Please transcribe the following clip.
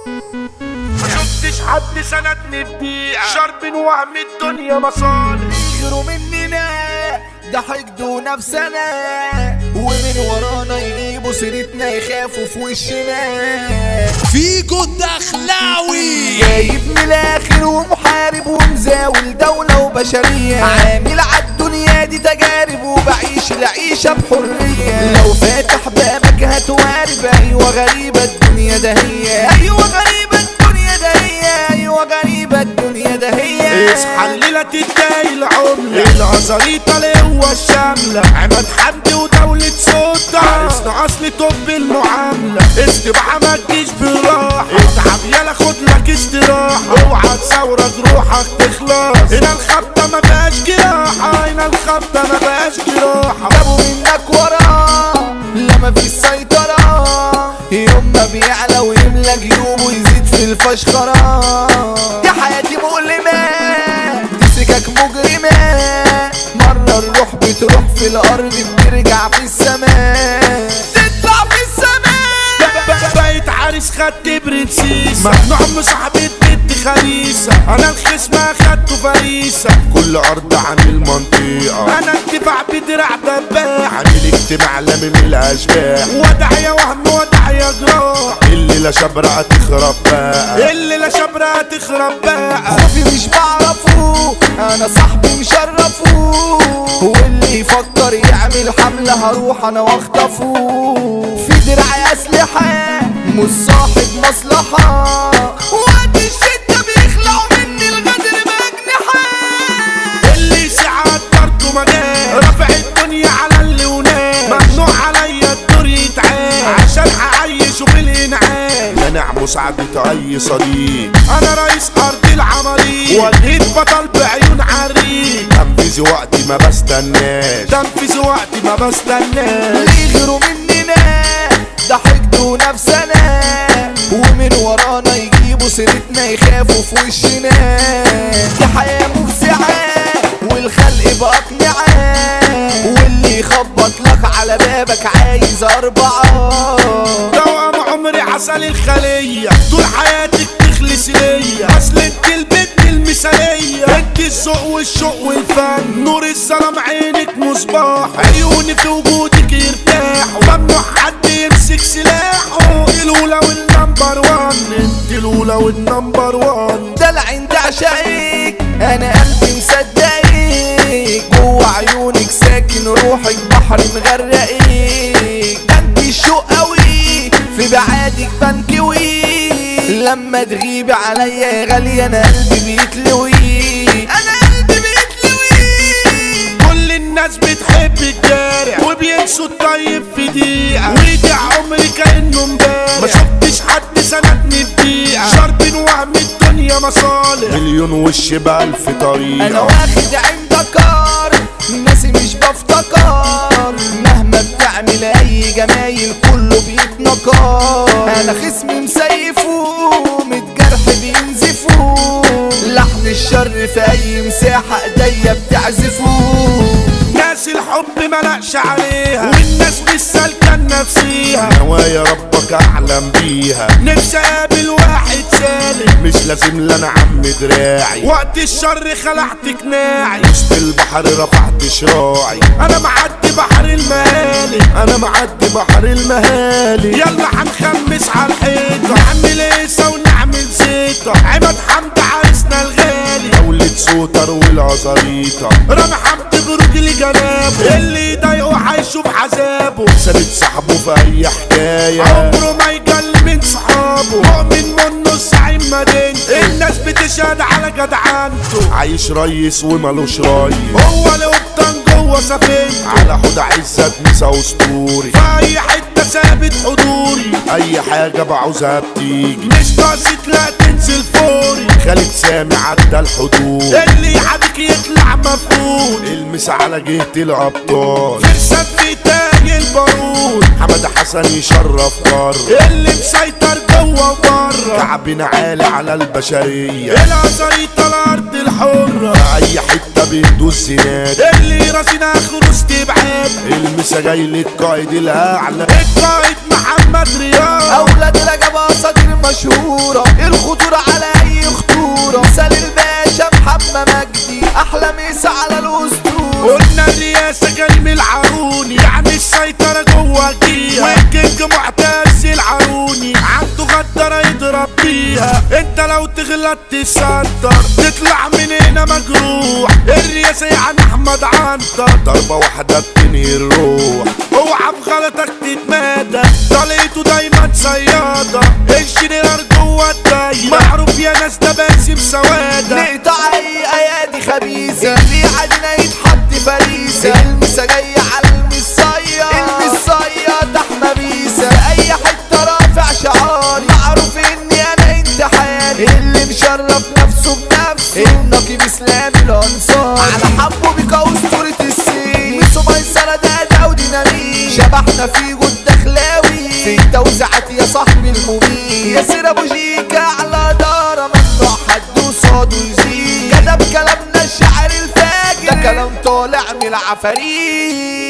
ما شفتش حد سندني في دقيقة شرب وهم الدنيا مصالح يغيروا مننا ده حقدوا نفسنا ومن ورانا يجيبوا سيرتنا يخافوا في وشنا فيجو الدخلاوي جايب من الاخر ومحارب ومزاول دولة وبشرية عامل عالدنيا دي تجارب وبعيش العيشة بحرية لو فاتح بابك هتوارب ايوه غريبة الدنيا ده هي ايوه غريبة الدنيا ده هي ايوه غريبة الدنيا ده هي اصحى الليلة تدعي العملة العزريطة القوة الشاملة عماد حمدي ودولة سلطة عرسنا اصل طب المعاملة استباحة ما تجيش براحة اتعب يلا خد لك استراحة اوعى تصورك روحك تخلص هنا الخبطة ما فيهاش جراحة هنا الخبطة ما فيهاش جراحة جابوا منك وراه لما في السيطرة يوم ما بيعلى ويملى جيوبه يزيد في الفشخرة دي حياتي مؤلمة دي سكك مجرمة مرة الروح بتروح في الأرض بترجع في السماء تطلع في السماء بقيت عريس خدت برنسيسة ممنوع مصاحبة بنت خبيثة أنا الخصم أخدته فريسة كل عرض عن المنطقة أنا انتفاع بدرع دباح عامل اجتماع لامي من الأشباح ودع يا وهم ودع يا جراح اللي لا شبرة تخرب بقى اللي لا شبرة تخرب بقى خوفي مش بعرفه انا صاحبي مشرفه واللي يفكر يعمل حملة هروح انا واخطفه في دراعي اسلحة مش صاحب مصلحة وقت الشدة بيخلعوا مني الغدر بأجنحة اللي ساعات برضه مجال رافع الدنيا على اللي ونام ممنوع عليا الدور يتعال عشان هعيشه في الانعام منع مساعدة اي صديق انا رئيس ارض العماليق وليد بطل بعيون عريق تنفيذ وقتي ما بستناش تنفيذ وقتي ما بستناش اللي يغيروا مننا ده حقدوا نفسنا ومن ورانا يجيبوا سيرتنا يخافوا في وشنا دي حياة مفزعة والخلق بأقنعة واللي يخبط لك على بابك عايز أربعة دوام عمري عسل الخلية طول حياتك تخلص ليا اصل انت البنت المثالية انت الذوق والشوق والفن نور الظلام عينك مصباح عيوني في وجودك يرتاحوا ممنوع حد يمسك سلاحه الاولى والنمبر وان انت الاولى والنمبر وان دلع انت عشايك انا قلبي مصدقك جوه عيونك ساكن روحك بحر مغرقك ده انت الشوق قوي في بعادك بنكوي لما تغيبي عليا يا غالية انا قلبي بيتلوي انا قلبي بيتلوي كل الناس بتحب الجارع وبينسوا الطيب في دقيقة ويدع عمري كأنه امبارح ما شفتش حد سندني في دقيقة شرب وهم الدنيا مصالح مليون وش بألف طريقة انا واخد عندك كار ناسي مش بفتكر مهما بتعمل اي جمايل كله بيتنكر انا خصمي مسيفه متجرح بينزفه لحن الشر في اي مساحة ايديا بتعزفه ناس الحب ملقش عليها والناس مش سالكة نفسيها نوايا ربك أعلم بيها نفسي أقابل واحد سالم مش لازم لنا عم دراعي وقت الشر خلعت قناعي وسط البحر رفعت شراعي أنا معدي بحر المهالي أنا معدي بحر المهالي يلا هنخمس على الحيطة نعمل قيسة ونعمل زيطة عماد حمد عرسنا الغالي دولة سوتر والعزاريطة رامي حمد برجل جنابه اللي يضايقه هيشوف عذابه ثابت صاحبه في اي حكاية عمره ما يجل من صحابه مؤمن منه الزعيم مدينته الناس بتشهد على جدعنته عايش ريس ومالوش راي هو القبطان جوه سفينته على حوض عزت مسا اسطوري في اي حتة ثابت حضوري اي حاجة بعوزها بتيجي مش قاصد لا تنزل فوري خالد سامي عدى الحدود اللي يعدك يطلع مفقود المس على جهة الابطال فرسان في تاج البارود حمد حسن يشرف قار اللي مسيطر جوه وبره كعبنا عالي على البشرية العصايطة الارض الحرة في اي حتة بيدوس زناد اللي راسنا اخره استبعاد المسا جاي للقائد الاعلى القائد محمد رياض اولاد رجب اساطير مشهورة الخطورة على اي خطورة مثال الباشا محمد مجدي احلى مسا على الاسطورة قلنا الرئاسة كريم العاروني يعني السيطرة جوه جيها والكينج معتز العاروني عنده غدارة يضرب بيها انت لو تغلط تسنتر تطلع من هنا مجروح الرئاسة يعني احمد عنتر ضربة واحدة بتنهي الروح اوعى بغلطك تتمادى طليته دايما صيادة الجنرال جوه الدايرة معروف يا ناس ده باسم سوادة نقطع اي ايادي خبيثة اللي عدنا يتحط فريسة المسا جاية على المصية المصية تحمى بيسة في اي حتة رافع شعاري معروف اني انا انت حالي اللي مشرف نفسه بنفسه النقيب اسلامي الانصار على حبه بيك اسطورة السين ميسو ميسرة ده ده وديناميت شبحنا في جود دخلاوي في التوزيعات يا صاحبي المميت ياسر ابو جيكا على دارة ممنوع حد وصاده يزيد كتب كلامنا الشعر الفاجر ده كلام طالع من العفاريت